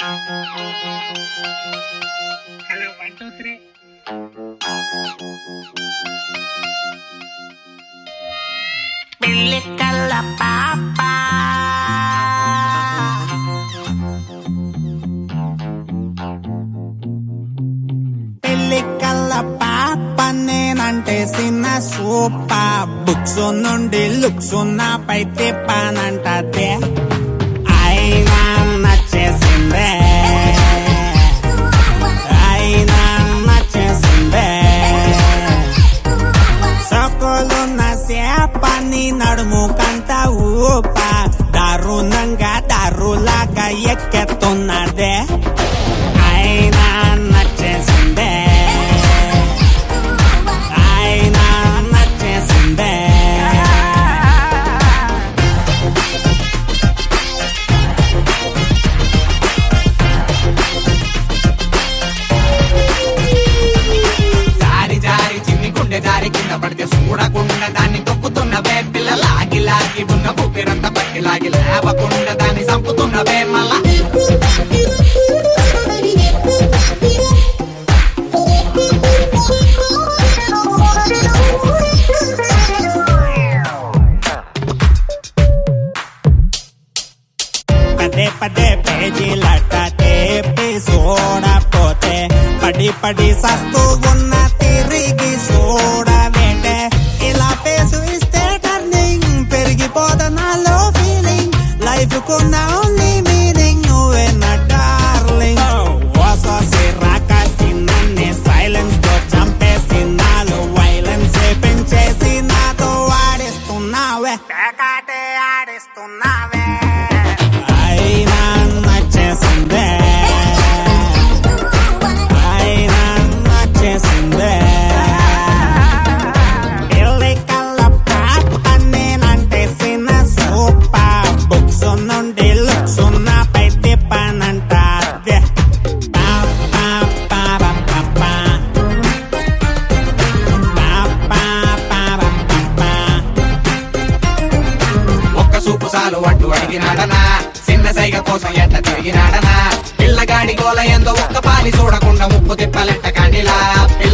Hello one two three పిల్లి కల్ల పాప పిల్లి కల్ల పాప నేనంటే చిన్న సూప బుక్స్ నుండి లుక్స్ నాపై తిప్పానంటే అయినా నచ్చేసిందే అయినా నచ్చేసిందే సొక్కులున్న సేపని నడుము కంట ఊప దారుణంగా దారులాగా ఎక్కెత్తున్నదే అయినా నచ్చేసిందే అయినా నచ్చేసిందే జారి జారి చిన్ని గుండె జారి కింద పడితే చూడకుండా దాన్ని తొక్కుతున్నవే పిల్ల లాగి లాగి ఉన్న ఊపిరంత పట్టి లాగి లేవకుండా దాన్ని చంపుతున్నవే మళ్ళా పదే పదే పేజీలట తేపి చూడపోతే పడి పడి సస్తూ ఉన్న తిరిగి చూడవేటే ఇలా పేసు ఇస్తే టర్నింగ్ పెరిగిపోత నాలో ఫీలింగ్ లైఫ్ కున్న ఓన్లీ మీనింగ్ నువ్వే నా డార్లింగ్ వససి రాకాసి నన్ను సైలెన్స్ తో చంపేసి నాలో వైలెన్స్ పెంచేసి నాతో ఆడిస్తున్నావే పేకాటే ఆడిస్తున్నావే అయినా నచ్చేసిందే అయినా నచ్చేసిందే ఇల్లి కల్ల పాప నేనంటే చిన్న సూప బుక్స్ నుండి లుక్స్ నాపై తిప్పానంట అదే. పా, పా, పా, పా, పా, పా. పా, పా, పా, పా, పా, పా. ఒక్క సూపు సాలు అడ్డు అడిగినాడనా చిన్న సైగ కోసం ఎట్ట తిరిగినాడనా పిల్లగాడి గోల ఎందో ఒక్క పాలి చూడకుండా ముప్పు తిప్పలెట్ట కండిలా పిల్ల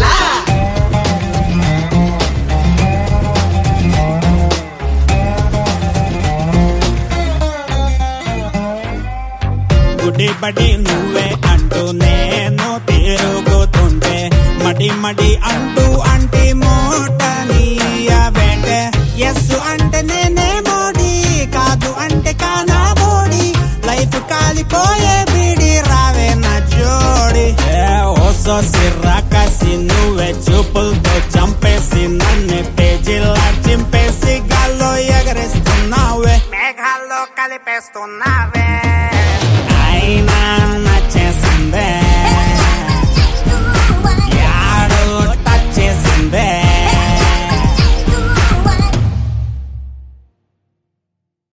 గుడి బడి నువ్వే అంటూ నేను తిరుగుతుంటే మడి మడి అంటూ అంటే మూట నీయబెట్టే ఎస్ అంటే నేనే మోడి కాదు అంటే కానా మోడి లైఫ్ కాలిపోయే బిడి రావే నా జోడి ఏ ఓసో సిర్రా కసి నువ్వే చూపులతో చంపేసి నన్ను పేజీలా చింపేసి గాల్లో ఎగరేస్తున్నావే మేఘాల్లో కలిపేస్తున్నావే అయినా నచ్చేసిందే